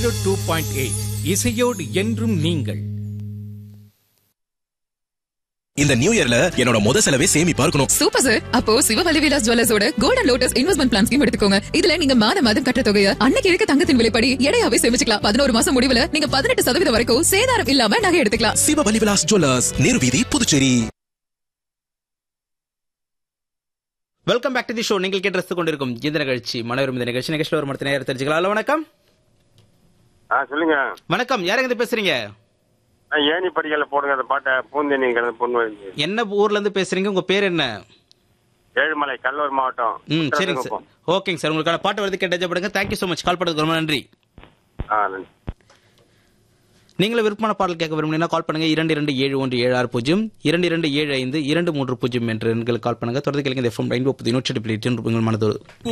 Zero two point eight இசையோடு என்றும் நீங்கள் இந்த நியூ இயர்ல என்னோட முத செலவே சேமிப்பா இருக்கணும் சூப்பர் சார் அப்போ சிவவலி விலாஸ் ஜுவல்லர்ஸோட golden lotus investment plan scheme எடுத்துக்கோங்க இதுல நீங்க மாத மாதம் கட்ட தொகையை அன்னைக்கு இருக்க தங்கத்தின் விலைப்படி எடையாவே சேமிச்சுக்கலாம் பதினோரு மாசம் முடிவுல நீங்க பதினெட்டு சதவீதம் வரைக்கும் சேதாரம் இல்லாம நகை எடுத்துக்கலாம் சிவபலி விலாஸ் ஜுவல்லர்ஸ் நேரு வீதி Puducherry welcome back to the show நீங்கள் கேட்டு ரசித்துக் கொண்டிருக்கும் இந்த நிகழ்ச்சி மனவரும் இந்த நிகழ்ச்சி நிகழ்ச்சியில் ஒரு மரத்த நேரம் தெரிஞ்சுக்கலாம் ஹலோ வணக்கம் ஆ சொல்லுங்க வணக்கம் யாருங்க இருந்து பேசுறீங்க ஆ, ஏணி படிக்கல போடுங்க அந்த பாட்டை பூந்தேனி கிழந்து பொண்ணு வந்து என்ன ஊர்ல இருந்து பேசுறீங்க உங்க பேர் என்ன ஏழுமலை கடலூர் மாவட்டம் ம் சரிங்க சார் உத்தரகுப்பம். ஓகேங்க சார் உங்களுக்கான பாட்டு வருது கேட்டு படுங்க தேங்க்யூ ஸோ மச் கால் பண்ணதுக்கு ரொம்ப நன்றி ஆ நன்றி நீங்களும் விருப்பமான பாடல் கேட்க விரும்புனீங்கன்னா கால் பண்ணுங்க இரண்டு இரண்டு ஏழு ஒன்று ஏழு ஆறு பூஜ்ஜியம் இரண்டு இரண்டு ஏழு ஐந்து இரண்டு மூன்று பூஜ்ஜியம் என்று எண்களுக்கு கால் பண்ணுங்க தொடர்ந்து கேளுங்க இந்த எஃப்எம் ரெயின்போ புதிய நூற்றி எட்டு புள்ளி எட்டு உங்கள் மனதோடு